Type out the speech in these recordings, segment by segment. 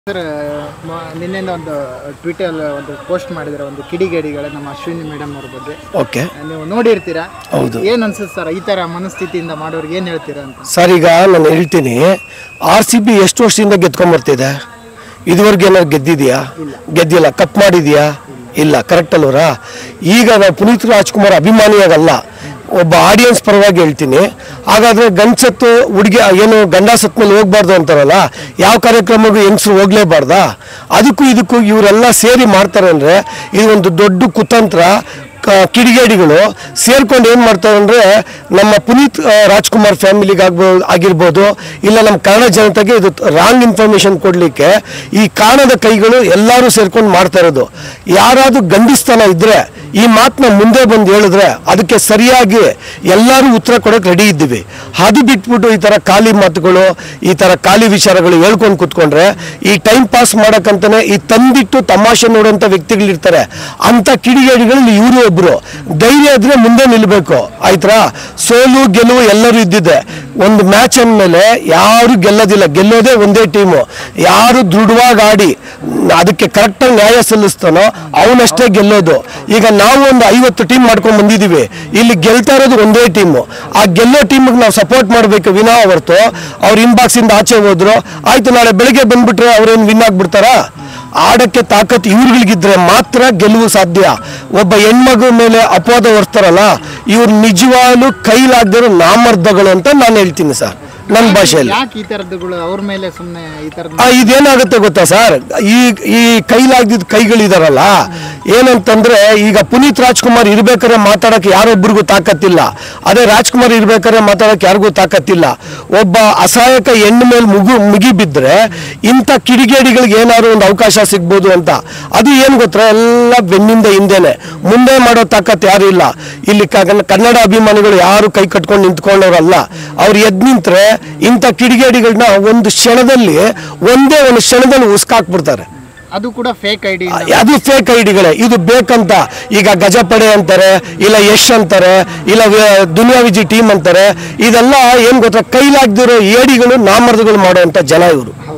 Sir ಮ- ನಿನ್ನೆಯಿಂದ ಒಂದು ಟ್ವಿಟರ್ ಒಂದು ಪೋಸ್ಟ್ ಮಾಡಿದ್ರೆ ಒಂದು ಕಿಡಿಗೇಡಿಗಳ ನಮ್ಮ ಅಶ್ವಿನಿ ಮೇಡಮ್ ಅವ್ರ ಬಗ್ಗೆ ಓಕೆ ನೀವು ನೋಡಿರ್ತೀರಾ ಹೌದು ಏನ್ ಅನ್ಸುತ್ತೆ ಸರ್ ಈ ತರ ಮನಸ್ಥಿತಿಯಿಂದ ಮಾಡೋರ್ಗೆ ಏನ್ ಹೇಳ್ತೀರಾ ಅಂತ ಸರ್ ಈಗ ನಾನು ಹೇಳ್ತೀನಿ ಆರ್ ಸಿ ಬಿ ಎಷ್ಟು ವರ್ಷದಿಂದ ಗೆದ್ಕೊಂಬರ್ತಿದೆ ಇದುವರೆಗೆ ಏನಾದ್ರು ಗೆದ್ದಿದ್ಯಾ ಗೆದ್ದಿಲ್ಲ ಕಪ್ ಮಾಡಿದ್ಯಾ ಇಲ್ಲ ಕರೆಕ್ಟ್ ಅಲ್ವರಾ ಈಗ ನಾವು ಪುನೀತ್ ರಾಜ್ಕುಮಾರ್ ಅಭಿಮಾನಿಯಾಗಲ್ಲ ಒಬ್ಬ ಆಡಿಯನ್ಸ್ ಪರವಾಗಿ ಹೇಳ್ತೀನಿ ಹಾಗಾದ್ರೆ ಗಂಡ್ಸತ್ತು ಹುಡುಗಿ ಏನು ಗಂಡ ಸತ್ ಮೇಲೆ ಹೋಗ್ಬಾರ್ದು ಅಂತಾರಲ್ಲ ಯಾವ ಕಾರ್ಯಕ್ರಮಕ್ಕೂ ಹೆಂಗಸರು ಹೋಗ್ಲೇಬಾರ್ದಾ ಅದಕ್ಕೂ ಇದಕ್ಕೂ ಇವರೆಲ್ಲ ಸೇರಿ ಮಾಡ್ತಾರೆ ಅಂದ್ರೆ ಇದು ಒಂದು ದೊಡ್ಡ ಕುತಂತ್ರ ಕ- ಕಿಡಿಗೇಡಿಗಳು ಸೇರ್ಕೊಂಡು ಏನು ಮಾಡ್ತಾರೆ ಅಂದರೆ ನಮ್ಮ ಪುನೀತ್ ಆ, ರಾಜ್ಕುಮಾರ್ ಫ್ಯಾಮಿಲಿಗೆ ಆಗ್ಬೋದು ಆಗಿರ್ಬೋದು ಇಲ್ಲ ನಮ್ಮ ಕನ್ನಡ ಜನತೆಗೆ ಇದು ರಾಂಗ್ ಇನ್ಫಾರ್ಮೇಶನ್ ಕೊಡಲಿಕ್ಕೆ ಈ ಕಾಣದ ಕೈಗಳು ಎಲ್ಲರೂ ಸೇರ್ಕೊಂಡು ಮಾಡ್ತಾ ಇರೋದು ಯಾರಾದರೂ ಗಂಡಿಸ್ತನ ಇದ್ದರೆ ಈ ಮಾತನ್ನ ಮುಂದೆ ಬಂದು ಹೇಳಿದ್ರೆ ಅದಕ್ಕೆ ಸರಿಯಾಗಿ ಎಲ್ಲರೂ ಉತ್ತರ ಕೊಡೋಕೆ ರೆಡಿ ಇದ್ದೀವಿ ಅದು ಬಿಟ್ಬಿಟ್ಟು ಈ ಥರ ಖಾಲಿ ಮಾತುಗಳು ಈ ಥರ ಖಾಲಿ ವಿಚಾರಗಳು ಹೇಳ್ಕೊಂಡು ಕೂತ್ಕೊಂಡ್ರೆ ಈ ಟೈಮ್ ಪಾಸ್ ಮಾಡೋಕ್ಕಂತಾನೆ ಈ ತಂದಿಟ್ಟು ತಮಾಷೆ ನೋಡುವಂಥ ವ್ಯಕ್ತಿಗಳಿರ್ತಾರೆ ಅಂಥ ಕಿಡಿಗೇಡಿಗಳಲ್ಲಿ ಇವರು ಒಬ್ರು ಧೈರ್ಯ ಇದ್ರೆ ಮುಂದೆ ನಿಲ್ಲಬೇಕು ಆಯ್ತಾ ಸೋಲು ಗೆಲುವು ಎಲ್ಲರೂ ಇದ್ದಿದೆ ಒಂದು ಮ್ಯಾಚ್ ಅಂದಮೇಲೆ ಯಾರು ಗೆಲ್ಲೋದಿಲ್ಲ ಗೆಲ್ಲೋದೇ ಒಂದೇ ಟೀಮು ಯಾರು ದೃಢವಾಗಿ ಆಡಿ ಅದಕ್ಕೆ ಕರೆಕ್ಟಾಗಿ ನ್ಯಾಯ ಸಲ್ಲಿಸ್ತಾನೋ ಅವನಷ್ಟೇ ಗೆಲ್ಲೋದು ಈಗ ನಾವು ಒಂದು ಐವತ್ತು ಟೀಮ್ ಮಾಡ್ಕೊಂಡು ಬಂದಿದ್ದೀವಿ ಇಲ್ಲಿ ಗೆಲ್ತಾ ಇರೋದು ಒಂದೇ ಟೀಮು ಆ ಗೆಲ್ಲೋ ಟೀಮಿಗೆ ನಾವು ಸಪೋರ್ಟ್ ಮಾಡಬೇಕು ವಿನಾ ಹೊರತು ಅವ್ರ ಇನ್ಬಾಕ್ಸ್ ಇಂದ ಆಚೆ ಹೋದ್ರು ಆಯ್ತು ನಾಳೆ ಬೆಳಿಗ್ಗೆ ಬಂದ್ಬಿಟ್ರೆ ಅವ್ರೇನು ವಿನ್ ಆಗ್ಬಿಡ್ತಾರಾ ಆಡಕ್ಕೆ ತಾಕತ್ತು ಇವ್ರಿಗಿದ್ರೆ ಮಾತ್ರ ಗೆಲುವು ಸಾಧ್ಯ ಒಬ್ಬ ಹೆಣ್ಮಗು ಮೇಲೆ ಅಪವಾದ ಹೊರ್ತಾರಲ್ಲ ಇವ್ರು ನಿಜವಾಗ್ಲೂ ಕೈಲಾಗದಿರೋ ನಾಮರ್ಧಗಳು ಅಂತ ನಾನು ಹೇಳ್ತೀನಿ ಸರ್ ನನ್ನ ಭಾಷೆಯಲ್ಲಿ ಯಾಕೆ ಈ ತರದ್ದುಗಳು ಅವ್ರ ಮೇಲೆ ಸುಮ್ಮನೆ ಈ ತರದ್ ಆ, ಇದೇನಾಗುತ್ತೆ ಗೊತ್ತಾ ಸರ್ ಈ ಈ ಕೈಲಾಗ್ದಿದ್ದ ಕೈಗಳಿದಾರಲ್ಲ ಏನಂತಂದ್ರೆ ಈಗ ಪುನೀತ್ ರಾಜ್ಕುಮಾರ್ ಇರ್ಬೇಕಾದ್ರೆ ಮಾತಾಡಕ್ಕೆ ಯಾರೊಬ್ಬರಿಗೂ ತಾಕತ್ತಿಲ್ಲ ಅದೇ ರಾಜ್ಕುಮಾರ್ ಇರ್ಬೇಕಾದ್ರೆ ಮಾತಾಡಕ್ಕೆ ಯಾರಿಗೂ ತಾಕತ್ತಿಲ್ಲ ಒಬ್ಬ ಅಸಹಾಯಕ ಹೆಣ್ಣು ಮೇಲೆ ಮುಗು ಮುಗಿ ಬಿದ್ದರೆ ಇಂಥ ಕಿಡಿಗೇಡಿಗಳಿಗೆ ಏನಾದ್ರು ಒಂದು ಅವಕಾಶ ಸಿಗ್ಬೋದು ಅಂತ ಅದು ಏನು ಗೊತ್ತಾ ಎಲ್ಲ ಬೆನ್ನಿಂದ ಹಿಂದೆನೆ ಮುಂದೆ ಮಾಡೋ ತಾಕತ್ ಯಾರು ಇಲ್ಲ ಇಲ್ಲಿ ಕ- ಕನ್ನಡ ಅಭಿಮಾನಿಗಳು ಯಾರು ಕೈ ಕಟ್ಕೊಂಡು ನಿಂತ್ಕೊಂಡವ್ರಲ್ಲ ಅವ್ರು ಎದ್ ನಿಂತ್ರೆ ಇಂಥ ಕಿಡಿಗೇಡಿಗಳನ್ನ ಒಂದು ಕ್ಷಣದಲ್ಲಿ ಒಂದೇ ಒಂದು ಕ್ಷಣದಲ್ಲಿ ಉಸ್ಕಾಕ್ಬಿಡ್ತಾರೆ ಅದು ಕೂಡ ಫೇಕ್ ಐಡಿ ಅದು ಫೇಕ್ ಐಡಿಗಳೇ ಇದು ಬೇಕಂತ ಈಗ ಗಜಪಡೆ ಅಂತಾರೆ ಇಲ್ಲ ಯಶ್ ಅಂತಾರೆ ಇಲ್ಲ ವ- ದುನಿಯಾ ವಿಜಿ ಟೀಮ್ ಅಂತಾರೆ ಇದೆಲ್ಲ ಏನ್ ಗೊತ್ತಾ ಕೈಲಾಗ್ದಿರೋ ಏಡಿಗಳು ನಾಮರ್ದಗಳು ಮಾಡುವಂತ ಜನ ಇವರು ಹೌದು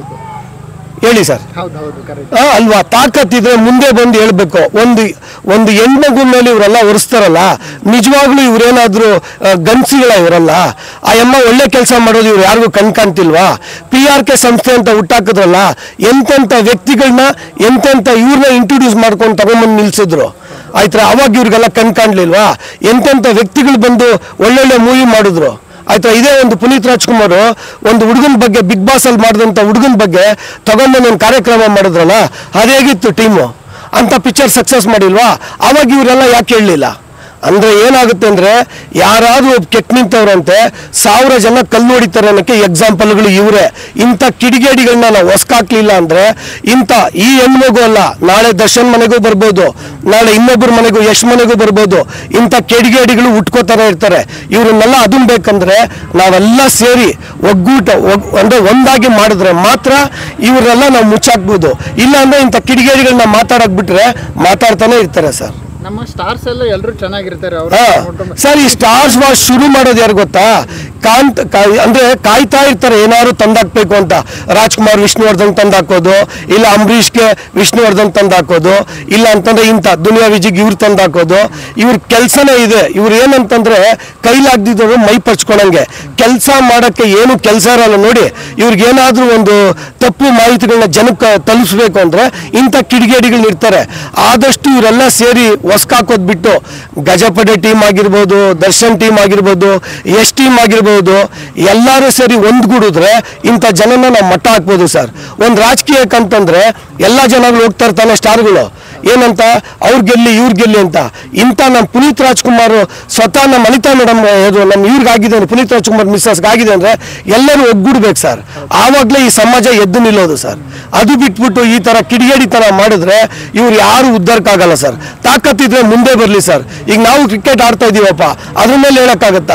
ಹೇಳಿ ಸರ್ ಹೌದು ಹೌದು ಕರೆಕ್ಟ್ ಆ, ಅಲ್ವಾ ತಾಕತ್ತಿದ್ರೆ ಮುಂದೆ ಬಂದು ಹೇಳ್ಬೇಕು ಒಂದು ಒಂದು ಹೆಣ್ಮಗು ಮೇಲೆ ಇವರೆಲ್ಲ ಒರೆಸ್ತಾರಲ್ಲ ನಿಜವಾಗ್ಲೂ ಇವ್ರೇನಾದ್ರು ಆ, ಗಂಡ್ಸಿಗಳ ಇವರಲ್ಲ ಆ ಅಮ್ಮ ಒಳ್ಳೆ ಕೆಲಸ ಮಾಡೋದು ಇವ್ರು ಯಾರಿಗೂ ಕಣ್ ಕಾಣ್ತಿಲ್ವಾ ಪಿ ಆರ್ ಕೆ ಸಂಸ್ಥೆ ಅಂತ ಹುಟ್ಟಾಕಿದ್ರಲ್ಲ ಎಂತೆಂಥ ವ್ಯಕ್ತಿಗಳನ್ನ ಎಂತೆಂಥ ಇವ್ರನ್ನ ಇಂಟ್ರೊಡ್ಯೂಸ್ ಮಾಡ್ಕೊಂಡು ತಗೊಂಬಂದು ನಿಲ್ಸಿದ್ರು ಆಯ್ತಾ ಅವಾಗ ಇವ್ರಿಗೆಲ್ಲ ಕಣ್ ಕಾಣ್ಲಿಲ್ವಾ ಎಂತೆಂಥ ವ್ಯಕ್ತಿಗಳು ಬಂದು ಒಳ್ಳೊಳ್ಳೆ ಮೂವಿ ಮಾಡಿದ್ರು ಆಯ್ತಾ ಇದೇ ಒಂದು ಪುನೀತ್ ರಾಜ್ಕುಮಾರ್ ಒಂದು ಹುಡುಗನ ಬಗ್ಗೆ ಬಿಗ್ ಬಾಸ್ ಅಲ್ಲಿ ಮಾಡಿದಂಥ ಹುಡುಗನ ಬಗ್ಗೆ ತಗೊಂಡ್ಬಂದು ಒಂದು ಕಾರ್ಯಕ್ರಮ ಮಾಡಿದ್ರಲ್ಲ ಅದೇಗಿತ್ತು ಟೀಮು ಅಂತ ಪಿಕ್ಚರ್ ಸಕ್ಸಸ್ ಮಾಡಿಲ್ವಾ ಅವಾಗ ಇವರೆಲ್ಲ ಯಾಕೆ ಹೇಳಲಿಲ್ಲ ಅಂದ್ರೆ ಏನಾಗುತ್ತೆ ಅಂದ್ರೆ ಯಾರಾದ್ರೂ ಒಬ್ಬ ಕೆಟ್ಟ ನಿಂತವ್ರಂತೆ ಸಾವಿರ ಜನ ಕಲ್ಲು ಹೊಡಿತಾರೆ ಅನ್ನೋಕ್ಕೆ ಎಕ್ಸಾಂಪಲ್ಗಳು ಇವರೇ ಇಂಥ ಕಿಡಿಗೇಡಿಗಳನ್ನ ನಾವು ಹೊಸ್ಕಾಕ್ಲಿಲ್ಲ ಅಂದ್ರೆ ಇಂಥ ಈ ಹೆಣ್ಮಗು ಅಲ್ಲ ನಾಳೆ ದರ್ಶನ್ ಮನೆಗೂ ಬರ್ಬೋದು ನಾಳೆ ಇನ್ನೊಬ್ಬರ ಮನೆಗೂ ಯಶ್ ಮನೆಗೂ ಬರ್ಬೋದು ಇಂಥ ಕಿಡಿಗೇಡಿಗಳು ಉಟ್ಕೋತಾನೆ ಇರ್ತಾರೆ ಇವ್ರನ್ನೆಲ್ಲ ಅದನ್ನ ಬೇಕಂದ್ರೆ ನಾವೆಲ್ಲ ಸೇರಿ ಒಗ್ಗೂಟ ಒಗ್- ಅಂದ್ರೆ ಒಂದಾಗಿ ಮಾಡಿದ್ರೆ ಮಾತ್ರ ಇವರೆಲ್ಲ ನಾವು ಮುಚ್ಚಾಕ್ಬೋದು ಇಲ್ಲ ಅಂದ್ರೆ ಇಂಥ ಕಿಡಿಗೇಡಿಗಳನ್ನ ಮಾತಾಡಕ್ ಬಿಟ್ರೆ ಮಾತಾಡ್ತಾನೆ ಇರ್ತಾರೆ ಸರ್ ನಮ್ಮ ಸ್ಟಾರ್ಸ್ ಎಲ್ಲ ಎಲ್ಲರೂ ಚೆನ್ನಾಗಿರ್ತಾರೆ ಅವ್ರು ಹಾ. ನೋಡ್ಕೊಂಡು- ಸರ್ ಈ ಸ್ಟಾರ್ಸ್ ವಾಚ್ ಶುರು ಮಾಡೋದು ಯಾರು ಗೊತ್ತಾ ಕಾಂತ್ ಕಾ- ಅಂದ್ರೆ ಕಾಯ್ತಾ ಇರ್ತಾರೆ ಏನಾದ್ರು ತಂದಾಕ್ಬೇಕು ಅಂತ ರಾಜ್ಕುಮಾರ್ ವಿಷ್ಣುವರ್ಧನ್ ತಂದಾಕೋದು ಇಲ್ಲ ಅಂಬರೀಷ್ಗೆ ವಿಷ್ಣುವರ್ಧನ್ ತಂದಾಕೋದು ಇಲ್ಲ ಅಂತಂದ್ರೆ ಇಂಥ ದುನಿಯಾ ವಿಜಿಗ್ ಇವ್ರು ತಂದಾಕೋದು ಇವ್ರ ಕೆಲಸನೇ ಇದೆ ಇವ್ರು ಏನಂತಂದ್ರೆ ಕೈಲಾಗ್ದಿದ್ದವರು ಮೈ ಪರ್ಚ್ಕೊಳಂಗೆ ಕೆಲಸ ಮಾಡಕ್ಕೆ ಏನು ಕೆಲಸ ಇರಲ್ಲ ನೋಡಿ ಇವ್ರಿಗೇನಾದ್ರೂ ಒಂದು ತಪ್ಪು ಮಾಹಿತಿಗಳನ್ನ ಜನಕ್ಕೆ ತಲುಪಿಸ್ಬೇಕು ಅಂದ್ರೆ ಇಂಥ ಕಿಡಿಗೇಡಿಗಳು ಇರ್ತಾರೆ ಆದಷ್ಟು ಇವರೆಲ್ಲ ಸೇರಿ ಹೊಸ್ಕಾಕೋದ್ ಬಿಟ್ಟು ಗಜಪಡೆ ಟೀಮ್ ಆಗಿರ್ಬೋದು ದರ್ಶನ್ ಟೀಮ್ ಆಗಿರ್ಬೋದು ಎಸ್ ಟೀಮ್ ಆಗಿರ್ಬೋದು ಎಲ್ಲರೂ ಸೇರಿ ಒಂದ್ಗೂಡಿದ್ರೆ ಇಂಥ ಜನನ ನಾವು ಮಟ್ಟ ಹಾಕ್ಬೋದು ಸರ್ ಒಂದು ರಾಜಕೀಯಕ್ಕಂತಂದ್ರೆ ಎಲ್ಲ ಜನಗಳು ಹೋಗ್ತಾ ಇರ್ತಾನೆ ಸ್ಟಾರ್ಗಳು ಏನಂತ ಅವ್ರು ಗೆಲ್ಲಿ ಇವ್ರು ಗೆಲ್ಲಿ ಅಂತ ಇಂಥ ನಮ್ಮ ಪುನೀತ್ ರಾಜ್ಕುಮಾರ್ ಸ್ವತಃ ನಮ್ಮ ಅನಿತಾ ಮೇಡಮ್ ಇದು ನಮ್ಮ ಇವ್ರಿಗಾಗಿದೆ ಅಂದ್ರೆ ಪುನೀತ್ ರಾಜ್ಕುಮಾರ್ ಮಿಸ್ಸಸ್ಗೆ ಆಗಿದೆ ಅಂದ್ರೆ ಎಲ್ಲರೂ ಒಗ್ಗೂಡ್ಬೇಕು ಸರ್ ಆವಾಗಲೇ ಈ ಸಮಾಜ ಎದ್ದು ನಿಲ್ಲೋದು ಸರ್ ಅದು ಬಿಟ್ಬಿಟ್ಟು ಈ ಥರ ಕಿಡಿಗೇಡಿತನ ಮಾಡಿದ್ರೆ ಇವ್ರು ಯಾರು ಉದ್ಧಾರಕ್ಕಾಗಲ್ಲ ಸರ್ ತಾಕತ್ತಿದ್ರೆ ಮುಂದೆ ಬರಲಿ ಸರ್ ಈಗ ನಾವು ಕ್ರಿಕೆಟ್ ಆಡ್ತಾ ಇದೀವಪ್ಪ ಅದ್ರ ಮೇಲೆ ಹೇಳೋಕ್ಕಾಗತ್ತಾ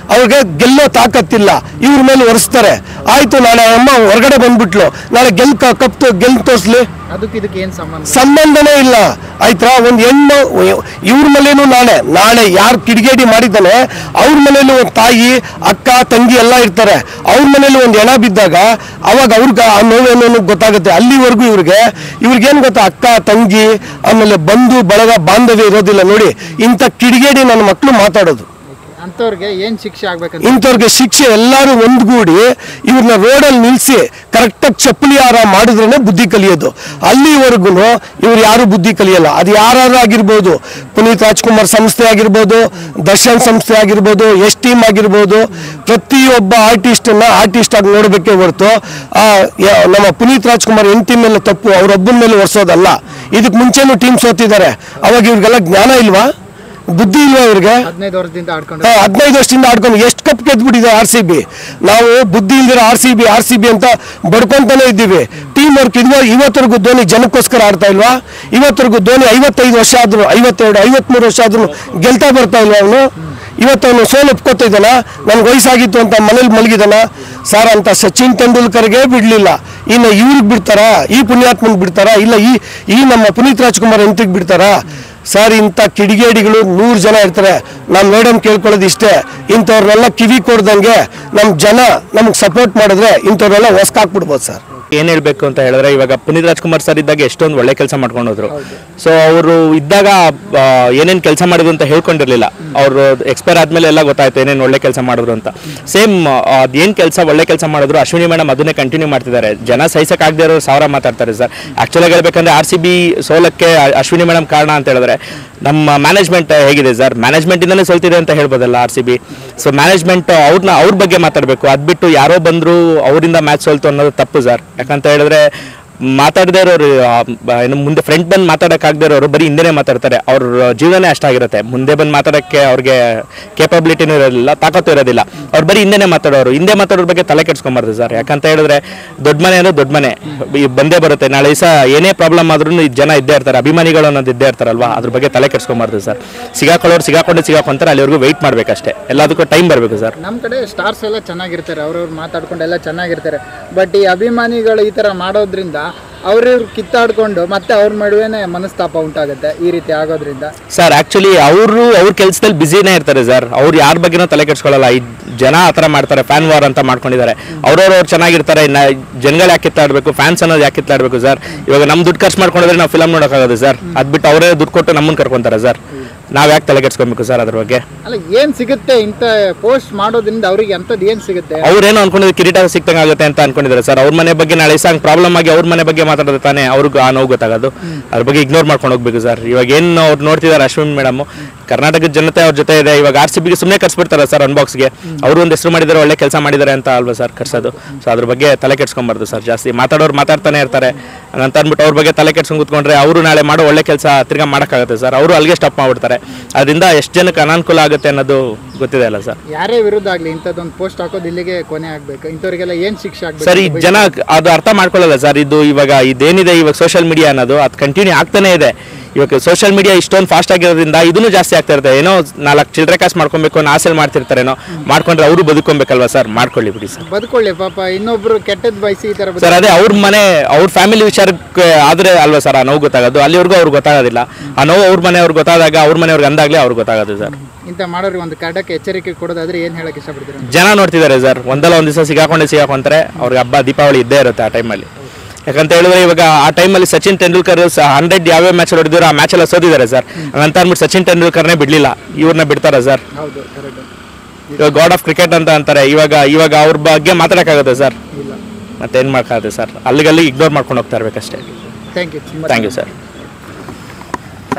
ಅವ್ರಿಗೆ ಗೆಲ್ಲೋ ತಾಕತ್ತಿಲ್ಲ ಇವ್ರ ಮೇಲೆ ಒರೆಸ್ತಾರೆ ಆಯ್ತು ನಾಳೆ ಅಮ್ಮ ಹೊರಗಡೆ ಬಂದ್ಬಿಟ್ಲು ನಾಳೆ ಗೆಲ್ ಕಪ್ ಗೆಲ್ ತೋರಿಸ್ಲಿ ಅದಕ್ಕೆ ಇದಕ್ಕೆ ಏನು ಸಂಬಂಧ ಸಂಬಂಧನೇ ಇಲ್ಲ ಆಯ್ತಾ ಒಂದು ಹೆಣ್ಣು ಇವ್ರ ಮನೇನು ನಾಳೆ ನಾಳೆ ಯಾರು ಕಿಡಿಗೇಡಿ ಮಾಡಿದ್ದಾನೆ ಅವ್ರ ಮನೇಲಿ ಒಂದು ತಾಯಿ ಅಕ್ಕ ತಂಗಿ ಎಲ್ಲ ಇರ್ತಾರೆ ಅವ್ರ ಮನೇಲಿ ಒಂದು ಹೆಣ ಬಿದ್ದಾಗ ಅವಾಗ ಅವ್ರಿಗೆ ಆ ನೋವೇನು ಅನ್ನೋದು ಗೊತ್ತಾಗುತ್ತೆ ಅಲ್ಲಿವರೆಗೂ ಇವ್ರಿಗೆ ಇವ್ರಿಗೇನು ಗೊತ್ತಾ ಅಕ್ಕ ತಂಗಿ ಆಮೇಲೆ ಬಂಧು ಬಳಗ ಬಾಂಧವ್ಯ ಇರೋದಿಲ್ಲ ನೋಡಿ ಇಂಥ ಕಿಡಿಗೇಡಿ ನನ್ನ ಮಕ್ಕಳು ಮಾತಾಡೋದು ಅಂಥವ್ರಿಗೆ ಏನು ಶಿಕ್ಷೆ ಆಗ್ಬೇಕಂತ ಇಂಥವ್ರಿಗೆ ಶಿಕ್ಷೆ ಎಲ್ಲರೂ ಒಂದ್ಗೂಡಿ ಇವ್ರನ್ನ ರೋಡಲ್ಲಿ ನಿಲ್ಲಿಸಿ ಕರೆಕ್ಟಾಗಿ ಚಪ್ಪಲಿ ಹಾರ ಮಾಡಿದ್ರೇನೆ ಬುದ್ಧಿ ಕಲಿಯೋದು ಅಲ್ಲಿವರೆಗೂ ಇವ್ರು ಯಾರು ಬುದ್ಧಿ ಕಲಿಯಲ್ಲ ಅದು ಯಾರು ಆಗಿರ್ಬೋದು ಪುನೀತ್ ರಾಜ್ಕುಮಾರ್ ಸಂಸ್ಥೆ ಆಗಿರ್ಬೋದು ದರ್ಶನ್ ಸಂಸ್ಥೆ ಆಗಿರ್ಬೋದು ಎಸ್ ಟೀಮ್ ಆಗಿರ್ಬೋದು ಪ್ರತಿಯೊಬ್ಬ ಆರ್ಟಿಸ್ಟನ್ನ ಆರ್ಟಿಸ್ಟ್ ಆಗಿ ನೋಡಬೇಕೇ ಹೊರತು ಆ, ಯ- ನಮ್ಮ ಪುನೀತ್ ರಾಜ್ಕುಮಾರ್ ಹೆಂಡತಿ ಮೇಲೆ ತಪ್ಪು ಅವ್ರೊಬ್ಬನ ಮೇಲೆ ಒರೆಸೋದಲ್ಲ ಇದಕ್ಕೆ ಮುಂಚೆನೂ ಟೀಮ್ ಸೋತಿದ್ದಾರೆ ಅವಾಗ ಇವ್ರಿಗೆಲ್ಲ ಜ್ಞಾನ ಇಲ್ವಾ ಬುದ್ಧಿ ಇಲ್ವಾ ಇವ್ರಿಗೆ ಹದಿನೈದು ವರ್ಷದಿಂದ ಆಡ್ಕೊಂಡು ಆ, ಹದಿನೈದು ವರ್ಷದಿಂದ ಆಡ್ಕೊಂಡು ಎಷ್ಟು ಕಪ್ ಗೆದ್ಬಿಟ್ಟಿದೆ ಆರ್ ಸಿ ಬಿ ನಾವು ಬುದ್ಧಿ ಇಲ್ದಿರೋ R C B R C B ಅಂತ ಬಡ್ಕೊಂತಾನೆ ಇದ್ದೀವಿ ಟೀಮ್ ವರ್ಕ್ ಇದ್ವ ಇವತ್ತರೆಗೂ ಧೋನಿ ಜನಕ್ಕೋಸ್ಕರ ಆಡ್ತಾ ಇಲ್ವಾ ಇವತ್ತರೆಗೂ ಧೋನಿ ಐವತ್ತೈದು ವರ್ಷ ಆದ್ರು ಐವತ್ತೆರಡು ಐವತ್ಮೂರು ವರ್ಷ ಆದ್ರೂ ಗೆಲ್ತಾ ಬರ್ತಾ ಇಲ್ವಾ ಅವನು ಇವತ್ತು ಅವನು ಸೋಲು ಒಪ್ಕೋತಾ ಇದ್ದಾನ ನನ್ಗೆ ವಯಸ್ಸಾಗಿತ್ತು ಅಂತ ಮನೇಲಿ ಮಲಗಿದಾನ ಸರ್ ಅಂತ ಸಚಿನ್ ತೆಂಡೂಲ್ಕರ್ಗೆ ಬಿಡ್ಲಿಲ್ಲ ಇನ್ನು ಇವ್ರಿಗೆ ಬಿಡ್ತಾರಾ ಈ ಪುಣ್ಯಾತ್ಮನ್ ಬಿಡ್ತಾರಾ ಇಲ್ಲ ಈ ಈ ನಮ್ಮ ಪುನೀತ್ ರಾಜ್ಕುಮಾರ್ ಎಂತಿಗೆ ಬಿಡ್ತಾರಾ ಸರ್ ಇಂಥ ಕಿಡಿಗೇಡಿಗಳು ನೂರು ಜನ ಇರ್ತಾರೆ ನಾನು ಮೇಡಮ್ ಕೇಳ್ಕೊಳ್ಳೋದು ಇಷ್ಟೇ ಇಂಥವ್ರನ್ನೆಲ್ಲ ಕಿವಿ ಕೊಡ್ದಂಗೆ ನಮ್ಮ ಜನ ನಮ್ಗೆ ಸಪೋರ್ಟ್ ಮಾಡಿದ್ರೆ ಇಂಥವ್ರೆಲ್ಲ ಹೊಸ್ಕಾಕ್ಬಿಡ್ಬೋದು ಸರ್ ಏನ್ ಹೇಳ್ಬೇಕು ಅಂತ ಹೇಳಿದ್ರೆ ಇವಾಗ ಪುನೀತ್ ರಾಜ್ಕುಮಾರ್ ಸರ್ ಇದ್ದಾಗ ಎಷ್ಟೊಂದು ಒಳ್ಳೆ ಕೆಲಸ ಮಾಡ್ಕೊಂಡು ಹೋದ್ರು ಸೊ ಅವರು ಇದ್ದಾಗ ಆ, ಏನೇನ್ ಕೆಲಸ ಮಾಡಿದ್ರು ಅಂತ ಹೇಳ್ಕೊಂಡಿರ್ಲಿಲ್ಲ ಅವರು ಎಕ್ಸ್ಪೈರ್ ಆದ್ಮೇಲೆ ಎಲ್ಲ ಗೊತ್ತಾಯ್ತು ಏನೇನ್ ಒಳ್ಳೆ ಕೆಲಸ ಮಾಡಿದ್ರು ಅಂತ ಸೇಮ್ ಅದೇನ್ ಕೆಲಸ ಒಳ್ಳೆ ಕೆಲಸ ಮಾಡಿದ್ರು ಅಶ್ವಿನಿ ಮೇಡಮ್ ಅದನ್ನೇ ಕಂಟಿನ್ಯೂ ಮಾಡ್ತಿದ್ದಾರೆ ಜನ ಸಹಿಸಕ್ ಆಗದೆ ಇರೋ ಸಾವಿರ ಮಾತಾಡ್ತಾರೆ ಸರ್ ಆಕ್ಚುಲಾಗಿ ಹೇಳ್ಬೇಕಂದ್ರೆ ಆರ್ ಸಿ ಬಿ ಸೋಲಕ್ಕೆ ಅಶ್ವಿನಿ ಮೇಡಮ್ ಕಾರಣ ಅಂತ ಹೇಳಿದ್ರೆ ನಮ್ಮ ಮ್ಯಾನೇಜ್ಮೆಂಟ್ ಹೇಗಿದೆ ಸರ್ ಮ್ಯಾನೇಜ್ಮೆಂಟ್ ಇಂದನೇ ಸೋಲ್ತಿದೆ ಅಂತ ಹೇಳ್ಬೋದಲ್ಲ R C B so management ಅವ್ರನ್ನ ಅವ್ರ ಬಗ್ಗೆ ಮಾತಾಡಬೇಕು ಅದ್ಬಿಟ್ಟು ಯಾರೋ ಬಂದ್ರು ಅವರಿಂದ ಮ್ಯಾಚ್ ಸೋಲ್ತು ಅನ್ನೋದು ತಪ್ಪು ಸರ್ ಯಾಕಂತ ಹೇಳಿದ್ರೆ ಮಾತಾಡದೇ ಇರೋರು ಆ, ಬ- ಏನು ಮುಂದೆ ಫ್ರಂಟ್ ಬಂದು ಮಾತಾಡೋಕ್ಕಾಗದೇ ಇರೋರು ಬರೀ ಹಿಂದೆನೇ ಮಾತಾಡ್ತಾರೆ ಅವ್ರ ಜೀವನನೇ ಅಷ್ಟಾಗಿರುತ್ತೆ ಮುಂದೆ ಬಂದು ಮಾತಾಡೋಕ್ಕೆ ಅವ್ರಿಗೆ ಕೇಪಬಿಲಿಟಿನೂ ಇರೋದಿಲ್ಲ ತಾಕತ್ತು ಇರೋದಿಲ್ಲ ಅವ್ರು ಬರೀ ಹಿಂದೆನೇ ಮಾತಾಡೋರು ಹಿಂದೆ ಮಾತಾಡೋರ ಬಗ್ಗೆ ತಲೆ ಕೆಡ್ಸ್ಕೊಂಬಾರ್ದು ಸರ್ ಯಾಕಂತ ಹೇಳಿದ್ರೆ ದೊಡ್ಡ ಮನೆ ಅಂದ್ರೆ ದೊಡ್ಡ ಮನೆ ಈ ಬಂದೇ ಬರುತ್ತೆ ನಾಳೆ ದಿವಸ ಏನೇ ಪ್ರಾಬ್ಲಮ್ ಆದ್ರೂ ಜನ ಇದ್ದೇ ಇರ್ತಾರೆ ಅಭಿಮಾನಿಗಳು ಅನ್ನೋದು ಇದ್ದೇ ಇರ್ತಾರಲ್ವಾ ಅದ್ರ ಬಗ್ಗೆ ತಲೆ ಕೆಡ್ಸ್ಕೊಂಬಾರ್ದು ಸರ್ ಸಿಗಾಕೊಳ್ಳೋರು ಸಿಗಾಕೊಂಡು ಸಿಗಾಕೊಂತಾರೆ ಅಲ್ಲಿವರೆಗೂ ವೆಯ್ಟ್ ಮಾಡ್ಬೇಕಷ್ಟೇ ಎಲ್ಲದಕ್ಕೂ ಟೈಮ್ ಬರಬೇಕು ಸರ್ ನಮ್ಮ ಕಡೆ ಸ್ಟಾರ್ಸ್ ಎಲ್ಲ ಚೆನ್ನಾಗಿರ್ತಾರೆ ಅವ್ರವ್ರು ಮಾತಾಡ್ಕೊಂಡು ಎಲ್ಲ ಚೆನ್ನಾಗಿರ್ತಾರೆ ಬಟ್ ಈ ಅಭಿಮಾನಿಗಳು ಈ ಥರ ಮಾಡೋದ್ರಿಂದ ಅವ್ರಿವ್ರು ಕಿತ್ತಾಡ್ಕೊಂಡು ಮತ್ತೆ ಅವ್ರ ನಡುವೆನೇ ಮನಸ್ತಾಪ ಉಂಟಾಗುತ್ತೆ ಈ ರೀತಿ ಆಗೋದ್ರಿಂದ ಸರ್ ಆಕ್ಚುಲಿ ಅವರು ಅವ್ರ ಕೆಲಸದಲ್ಲಿ ಬ್ಯುಸಿನೇ ಇರ್ತಾರೆ ಸರ್ ಅವ್ರು ಯಾರ ಬಗ್ಗೆನೂ ತಲೆ ಕೆಡ್ಸ್ಕೊಳ್ಳಲ್ಲ ಈ ಜನ ಆ ಥರ ಮಾಡ್ತಾರೆ ಫ್ಯಾನ್ ವಾರ್ ಅಂತ ಮಾಡ್ಕೊಂಡಿದ್ದಾರೆ ಅವ್ರವ್ರು ಅವ್ರು ಚೆನ್ನಾಗಿರ್ತಾರೆ ಇನ್ನು ಜನಗಳು ಯಾಕೆ ಕಿತ್ತಾಡಬೇಕು ಫ್ಯಾನ್ಸ್ ಅನ್ನೋದು ಯಾಕೆ ಕಿತ್ತಾಡಬೇಕು ಸರ್ ಇವಾಗ ನಮ್ಮ ದುಡ್ಡು ಖರ್ಚು ಮಾಡ್ಕೊಂಡಿದ್ರೆ ನಾವು ಫಿಲಮ್ ನೋಡೋಕ್ಕಾಗೋದು ಸರ್ ಅದ್ಬಿಟ್ಟು ಅವರೇ ದುಡ್ಡು ಕೊಟ್ಟು ನಮ್ಮನ್ನು ಕರ್ಕೊಂತಾರೆ ಸರ್ ನಾವು ಯಾಕೆ ತಲೆ ಕೆಡ್ಸ್ಕೊಬೇಕು ಸರ್ ಅದ್ರ ಬಗ್ಗೆ ಅಲ್ಲ ಏನು ಸಿಗುತ್ತೆ ಇಂಥ ಪೋಸ್ಟ್ ಮಾಡೋದ್ರಿಂದ ಅವ್ರಿಗೆ ಅಂಥದ್ದು ಏನು ಸಿಗುತ್ತೆ ಅವ್ರೇನೋ ಅನ್ಕೊಂಡಿದ್ರು ಕಿರೀಟ ಸಿಕ್ತಂಗೆ ಆಗುತ್ತೆ ಅಂತ ಅನ್ಕೊಂಡಿದ್ದಾರೆ ಸರ್ ಅವ್ರ ಮನೆ ಬಗ್ಗೆ ನಾಳೆ ಸಾಂಗ್ ಪ್ರಾಬ್ಲಮ್ ಆಗಿ ಅವ್ರ ಮನೆ ಬಗ್ಗೆ ಮಾತಾಡೋದು ತಾನೇ ಅವ್ರಿಗೆ ಆ ನೋವು ಗೊತ್ತಾಗೋದು ಅದ್ರ ಬಗ್ಗೆ ಇಗ್ನೋರ್ ಮಾಡ್ಕೊಂಡು ಹೋಗ್ಬೇಕು ಸರ್ ಇವಾಗ ಏನು ಅವ್ರು ನೋಡ್ತಿದ್ದಾರೆ ಅಶ್ವಿನ್ ಮೇಡಮ್ ಕರ್ನಾಟಕದ ಜನತೆ ಅವ್ರ ಜೊತೆ ಇದೆ ಇವಾಗ ಆರ್ ಸಿ ಬಿಗೆ ಸುಮ್ಮನೆ ಕರ್ಸ್ಬಿಡ್ತಾರೆ ಸರ್ ಅನ್ಬಾಕ್ಸ್ಗೆ ಅವರು ಒಂದು ಹೆಸರು ಮಾಡಿದ್ದಾರೆ ಒಳ್ಳೆ ಕೆಲಸ ಮಾಡಿದ್ದಾರೆ ಅಂತ ಅಲ್ವಾ ಸರ್ ಕರ್ಸೋದು ಸೊ ಅದ್ರ ಬಗ್ಗೆ ತಲೆ ಕೆಡ್ಸ್ಕೊಂಬಾರ್ದು ಸರ್ ಜಾಸ್ತಿ ಮಾತಾಡೋರು ಮಾತಾಡ್ತಾನೆ ಇರ್ತಾರೆ ಅಂತ ಅಂದ್ಬಿಟ್ಟು ಅವ್ರ ಬಗ್ಗೆ ತಲೆ ಕೆಡ್ಸ್ಕೊಂಡು ಕೂತ್ಕೊಂಡ್ರೆ ಅವರು ನಾಳೆ ಮಾಡೋ ಒಳ್ಳೆ ಕೆಲಸ ತಿರ್ಗಾ ಮಾಡೋಕ್ಕಾಗುತ್ತೆ ಸರ್ ಅವರು ಅಲ್ಲಿಗೆ ಸ್ಟಾಪ್ ಮಾಡ್ಬಿಡ್ತಾರೆ ಅದರಿಂದ ಎಷ್ಟು ಜನಕ್ಕೆ ಅನಾನುಕೂಲ ಆಗುತ್ತೆ ಅನ್ನೋದು ಗೊತ್ತಿದೆ ಅಲ್ಲ ಸರ್ ಯಾರೇ ವಿರುದ್ಧ ಆಗಲಿ ಇಂಥದ್ದೊಂದು ಪೋಸ್ಟ್ ಹಾಕೋದು ಇಲ್ಲಿಗೆ ಕೊನೆ ಆಗಬೇಕು ಇಂಥವ್ರಿಗೆಲ್ಲ ಏನು ಶಿಕ್ಷೆ ಆಗಬೇಕು ಸರ್ ಈ ಜನ ಅದು ಅರ್ಥ ಮಾಡ್ಕೊಳ್ಳಲ್ಲ ಸರ್ ಇದು ಇವಾಗ ಇದೇನಿದೆ ಇವಾಗ ಸೋಷಿಯಲ್ ಮೀಡಿಯಾ ಅನ್ನೋದು ಅದು ಕಂಟಿನ್ಯೂ ಆಗ್ತಾನೆ ಇದೆ ಇವಾಗ ಸೋಷಿಯಲ್ ಮೀಡಿಯಾ ಇಷ್ಟೊಂದು ಫಾಸ್ಟ್ ಆಗಿರೋದ್ರಿಂದ ಇದನ್ನು ಜಾಸ್ತಿ ಆಗ್ತಾ ಇರುತ್ತೆ ಏನೋ ನಾಲ್ಕು ಚಿಲ್ಲರೆ ಕಾಸು ಮಾಡ್ಕೊಬೇಕು ಅನ್ನೋ ಆಸೆ ಮಾಡ್ತಿರ್ತಾರೇನೋ ಮಾಡ್ಕೊಂಡ್ರೆ ಅವರು ಬದುಕೊಬೇಕಲ್ವಾ ಸರ್ ಮಾಡ್ಕೊಳ್ಳಿ ಬಿಡಿ ಸರ್ ಬದುಕೊಳ್ಳಿ ಪಾಪ ಇನ್ನೊಬ್ರು ಕೆಟ್ಟದ್ದು ಬಯಸಿ ಈ ಥರ ಸರ್ ಅದೇ ಅವ್ರ ಮನೆ ಅವ್ರ ಫ್ಯಾಮಿಲಿ ವಿಚಾರಕ್ಕೆ ಆದ್ರೆ ಅಲ್ವಾ ಸರ್ ಆ ನೋವು ಗೊತ್ತಾಗೋದು ಅಲ್ಲಿವರೆಗೂ ಅವ್ರಿಗೆ ಗೊತ್ತಾಗೋದಿಲ್ಲ ಆ ನೋವು ಅವ್ರ ಮನೆಯವ್ರಿಗೆ ಗೊತ್ತಾದಾಗ ಅವ್ರ ಮನೆಯವ್ರಿಗೆ ಅಂದಾಗಲೇ ಅವ್ರಿಗೆ ಗೊತ್ತಾಗೋದು ಸರ್ ಇಂಥ ಮಾಡೋರಿಗೆ ಒಂದು ಕಡಕ್ಕೆ ಎಚ್ಚರಿಕೆ ಕೊಡೋದಾದ್ರೆ ಏನು ಹೇಳಕ್ಕೆ ಇಷ್ಟಪಡ್ತೀರಾ ಜನ ನೋಡ್ತಿದ್ದಾರೆ ಸರ್ ಒಂದಲ್ಲ ಒಂದು ದಿವಸ ಸಿಗಾಕೊಂಡೆ ಸಿಗಾಕೊಂತಾರೆ ಅವ್ರಿಗೆ ಹಬ್ಬ ದೀಪಾವಳಿ ಇದ್ದೇ ಇರುತ್ತೆ ಆ ಟೈಮಲ್ಲಿ ಯಾಕಂತ ಹೇಳಿದ್ರೆ ಇವಾಗ ಆ ಟೈಮಲ್ಲಿ ಸಚಿನ್ ತೆಂಡೂಲ್ಕರ್ ಹಂಡ್ರೆಡ್ ಯಾವ್ಯಾವ ಮ್ಯಾಚ್ ಹೊಡೆದಿರೋ ಆ ಮ್ಯಾಚ್ ಎಲ್ಲ ಸೋತಿದ್ದಾರೆ ಸರ್ ಅಂತ ಅಂದ್ಬಿಟ್ಟು ಸಚಿನ್ ತೆಂಡೂಲ್ಕರ್ನೇ ಬಿಡ್ಲಿಲ್ಲ ಇವ್ರನ್ನ ಬಿಡ್ತಾರ ಸರ್ ಹೌದು ಕರೆಕ್ಟ್ ಇವಾಗ ಗಾಡ್ ಆಫ್ ಕ್ರಿಕೆಟ್ ಅಂತ ಅಂತಾರೆ ಇವಾಗ ಇವಾಗ ಅವ್ರ ಬಗ್ಗೆ ಮಾತಾಡೋಕ್ಕಾಗುತ್ತೆ ಸರ್ ಇಲ್ಲ ಮತ್ತೇನು ಮಾಡೋಕ್ಕಾಗುತ್ತೆ ಸರ್ ಅಲ್ಲಿಗಲ್ಲಿ ಇಗ್ನೋರ್ ಮಾಡ್ಕೊಂಡು ಹೋಗ್ತಾ ಇರ್ಬೇಕಷ್ಟೇ thank you thank you sir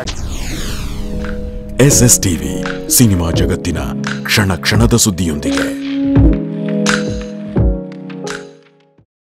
S S TV cinema ಜಗತ್ತಿನ ಕ್ಷಣ ಕ್ಷಣದ ಸುದ್ದಿಯೊಂದಿಗೆ